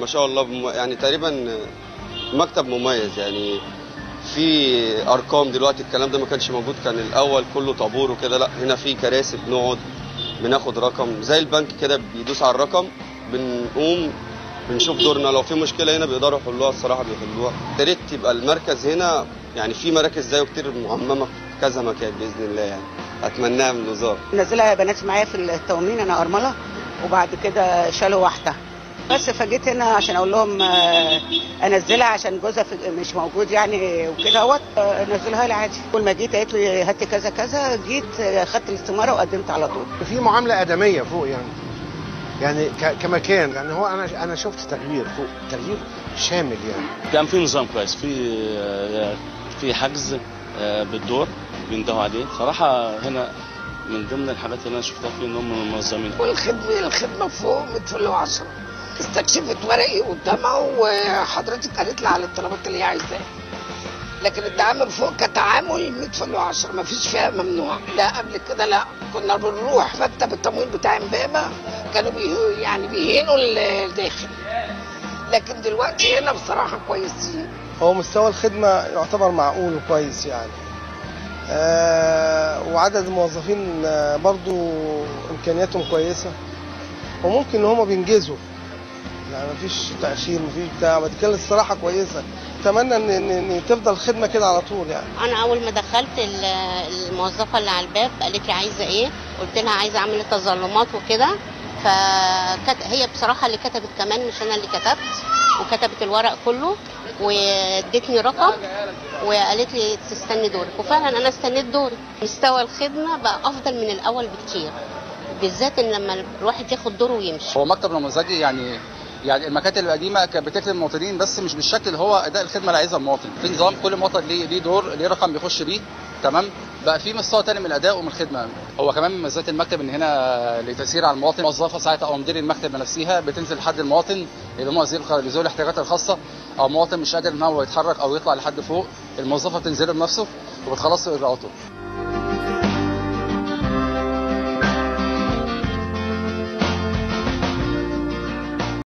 شاء الله بم... يعني تقريبا مكتب مميز يعني في ارقام دلوقتي الكلام ده ما كانش موجود كان الاول كله طابور وكده لا هنا في كراسي بنقعد بناخد رقم زي البنك كده بيدوس على الرقم بنقوم بنشوف دورنا لو في مشكله هنا بيقدروا يحلوها الصراحه بيحلوها يا ريت يبقى المركز هنا يعني في مراكز زيه كتير معممه في كذا مكان باذن الله يعني اتمناها من الوزاره نزلها بنات معايا في التومين انا ارمله وبعد كده شالوا واحده بس فجيت هنا عشان اقول لهم آه، انزلها عشان جوزها في- مش موجود يعني وكده اهوت آه، نزلها لي عادي اول ما جيت قالت لي هاتي كذا كذا جيت آه، خدت الاستماره وقدمت على طول في معامله ادميه فوق يعني يعني ك- كمكان يعني هو انا انا شفت تغيير فوق تغيير شامل يعني كان في نظام كويس في آه، في حجز آه، بالدور بيندهوا عليه صراحه هنا من ضمن الحاجات اللي انا شفتها فيه ان هم منظمين والخدمة الخدمة فوق متفل عشرة استكشفت ورقي قدامها وحضرتك قالت لي على الطلبات اللي هي عايزاها لكن التعامل فوق كتعامل متفل عشرة ما فيش فيها ممنوع لا قبل كده لا كنا بنروح مكتب التمويل بتاع امبابة كانوا بيه يعني بيهينوا الداخل لكن دلوقتي هنا بصراحة كويسين هو مستوى الخدمة يعتبر معقول وكويس يعني آه وعدد الموظفين آه برضو إمكانياتهم كويسة وممكن إن هما بينجزوا يعني مفيش تأخير مفيش بتاع بتكلم الصراحة كويسة أتمنى إن, إن, إن تفضل الخدمة كده على طول يعني انا اول ما دخلت ال- الموظفه اللي على الباب قالت لي عايزه ايه قلت لها عايزه اعمل تظلمات وكده فكت... هي بصراحه اللي كتبت كمان مش انا اللي كتبت وكتبت الورق كله وادتني رقم وقالت لي تستني دورك وفعلا انا استنيت دوري مستوى الخدمه بقى افضل من الاول بكتير بالذات ان لما الواحد ياخد دوره ويمشي هو مكتب نموذجي يعني يعني المكاتب القديمه كانت بتخدم المواطنين بس مش بالشكل اللي هو اداء الخدمه اللي عايزها المواطن في نظام كل مواطن ليه ليه دور ليه رقم بيخش بيه تمام بقى في مستوى تاني من الاداء ومن الخدمه هو كمان من مزايا المكتب ان هنا لتاثير على المواطن موظفه ساعتها او مدير المكتب نفسها بتنزل لحد المواطن اللي هم ذوي ذوي الاحتياجات الخاصه او مواطن مش قادر ان هو يتحرك او يطلع لحد فوق الموظفه بتنزله بنفسه وبتخلص له اجراءاته